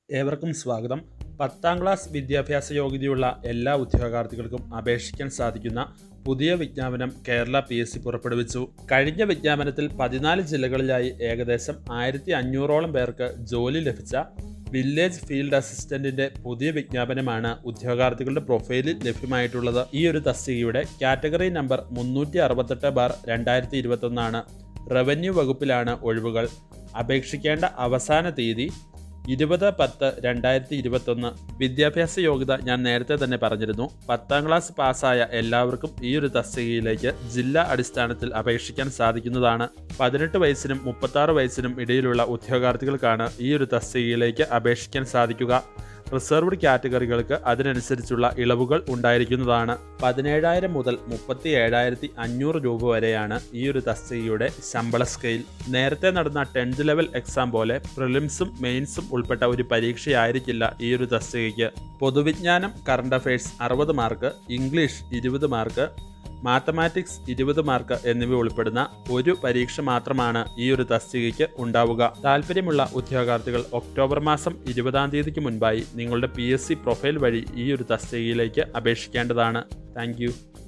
ഏവർക്കും സ്വാഗതം പത്താം ക്ലാസ് വിദ്യാഭ്യാസ യോഗ്യതയുള്ള എല്ലാ ഉദ്യോഗാർത്ഥികൾക്കും അപേക്ഷിക്കാൻ സാധിക്കുന്ന പുതിയ വിജ്ഞാപനം കേരള പി എസ് സി പുറപ്പെടുവിച്ചു കഴിഞ്ഞ വിജ്ഞാപനത്തിൽ പതിനാല് ജില്ലകളിലായി ഏകദേശം ആയിരത്തി അഞ്ഞൂറോളം പേർക്ക് ജോലി ലഭിച്ച വില്ലേജ് ഫീൽഡ് അസിസ്റ്റന്റിന്റെ പുതിയ വിജ്ഞാപനമാണ് ഉദ്യോഗാർത്ഥികളുടെ പ്രൊഫൈലിൽ ലഭ്യമായിട്ടുള്ളത് ഈ ഒരു തസ്തികയുടെ കാറ്റഗറി നമ്പർ മുന്നൂറ്റി അറുപത്തെട്ട് ബാർ രണ്ടായിരത്തി ഇരുപത്തൊന്നാണ് റവന്യൂ വകുപ്പിലാണ് ഒഴിവുകൾ അപേക്ഷിക്കേണ്ട അവസാന തീയതി ഇരുപത് പത്ത് രണ്ടായിരത്തി ഇരുപത്തൊന്ന് വിദ്യാഭ്യാസ യോഗ്യത ഞാൻ നേരത്തെ തന്നെ പറഞ്ഞിരുന്നു പത്താം ക്ലാസ് പാസ്സായ എല്ലാവർക്കും ഈ ഒരു തസ്തികയിലേക്ക് ജില്ലാ അടിസ്ഥാനത്തിൽ അപേക്ഷിക്കാൻ സാധിക്കുന്നതാണ് പതിനെട്ട് വയസ്സിനും മുപ്പത്താറ് വയസ്സിനും ഇടയിലുള്ള ഉദ്യോഗാർത്ഥികൾക്കാണ് ഈ ഒരു തസ്തികയിലേക്ക് അപേക്ഷിക്കാൻ സാധിക്കുക റിസർവ്ഡ് കാറ്റഗറികൾക്ക് അതിനനുസരിച്ചുള്ള ഇളവുകൾ ഉണ്ടായിരിക്കുന്നതാണ് പതിനേഴായിരം മുതൽ മുപ്പത്തി ഏഴായിരത്തി അഞ്ഞൂറ് രൂപ വരെയാണ് ഈ ഒരു തസ്തികയുടെ ശമ്പള സ്കെയിൽ നേരത്തെ നടന്ന ടെൻത്ത് ലെവൽ എക്സാം പോലെ പ്രിലിംസും മെയിൻസും ഉൾപ്പെട്ട ഒരു പരീക്ഷയായിരിക്കില്ല ഈ ഒരു തസ്തികയ്ക്ക് പൊതുവിജ്ഞാനം കറണ്ട് അഫയേഴ്സ് അറുപത് മാർക്ക് ഇംഗ്ലീഷ് ഇരുപത് മാർക്ക് മാത്തമാറ്റിക്സ് ഇരുപത് മാർക്ക് എന്നിവ ഉൾപ്പെടുന്ന ഒരു പരീക്ഷ മാത്രമാണ് ഈ ഒരു തസ്തികയ്ക്ക് ഉണ്ടാവുക താല്പര്യമുള്ള ഉദ്യോഗാർത്ഥികൾ ഒക്ടോബർ മാസം ഇരുപതാം തീയതിക്ക് മുൻപായി നിങ്ങളുടെ പി പ്രൊഫൈൽ വഴി ഈ ഒരു തസ്തികയിലേക്ക് അപേക്ഷിക്കേണ്ടതാണ് താങ്ക്